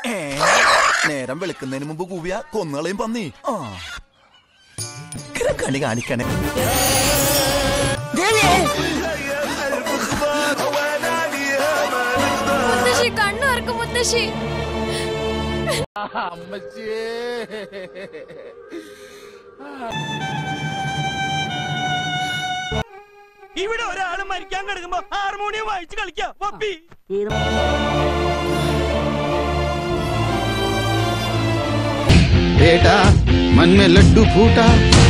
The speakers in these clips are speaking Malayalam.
ഏ നേരം വെളുക്കുന്നതിന് മുമ്പ് കൂവിയ കൊന്നുകളയും പന്നി ആ ഇക്കരെ കളി കാണിക്കണേ മുത്തശ്ശി കണ്ണു ഇറക്കും മുത്തശ്ശി ഇവിടെ ഒരാൾ മരിക്കാൻ കിടക്കുമ്പോ ഹാർമോണിയം വായിച്ച് കളിക്കാം പപ്പി बेटा मन में लड्डू फूटा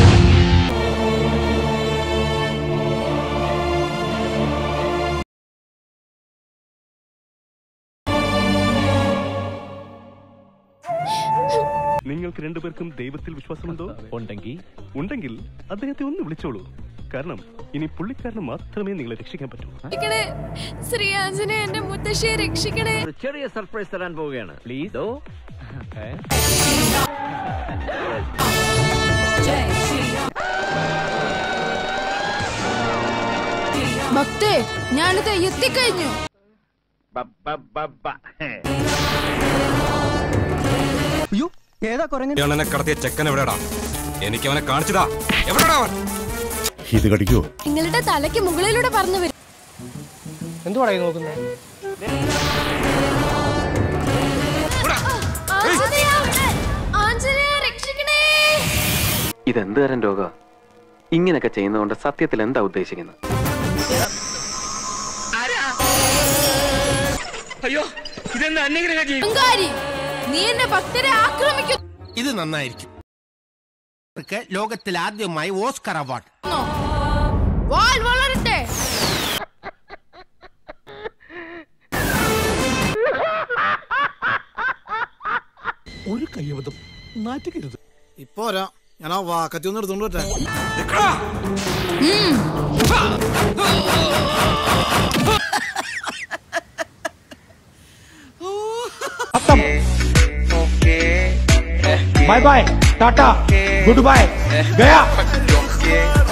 നിങ്ങൾക്ക് രണ്ടുപേർക്കും ദൈവത്തിൽ വിശ്വാസമുണ്ടോ ഉണ്ടെങ്കിൽ ഉണ്ടെങ്കിൽ അദ്ദേഹത്തെ ഒന്ന് വിളിച്ചോളൂ കാരണം ഇനി പുള്ളിക്കാരന് മാത്രമേ നിങ്ങളെ രക്ഷിക്കാൻ പറ്റൂ രക്ഷിക്കണേ ശ്രീ ആഞ്ജനേയ എന്റെ മുത്തശ്ശിയെ രക്ഷിക്കണേ ഒരു ചെറിയ സർപ്രൈസ് തരാൻ പോവുകയാണ് പ്ലീസ് ഓ ഭക്തേ ഞാനിത് എത്തിക്കഴിഞ്ഞു ഇയാളെന്നെ കടത്തിയ ചെക്കൻ എവിടെടാ എനിക്ക് അവനെ കാണിച്ചതാ എവിടെടാ അവൻ ഇത് കടിക്കോ നിങ്ങളുടെ തലയ്ക്ക് മുകളിലൂടെ പറന്നു വരും ആഞ്ജനേയ! ആഞ്ജനേയ, രക്ഷിക്കണേ ഇതെന്ത് തരം രോഗ ഇങ്ങനെയൊക്കെ ചെയ്യുന്നതുകൊണ്ട് സത്യത്തിൽ എന്താ ഉദ്ദേശിക്കുന്നത് അയ്യോ ഇതെന്താ അന്യഗ്രഹ ജീവി അഹങ്കാരി നീ എന്റെ ഭക്തരെ ആക്രമിക്കുന്നു ഇത് നന്നായിരിക്കും അവർക്ക് ലോകത്തിൽ ആദ്യമായി ഓസ്കർ അവാർഡ് വാൽ വളരട്ടെ ഒരു കയ്യബദ്ധം നാറ്റുകരുത് ഇപ്പൊ ഞാൻ ആ വാക്കത്തി ഒന്ന് എടുത്തോണ്ട് പറ്റാ bye bye tata good bye गया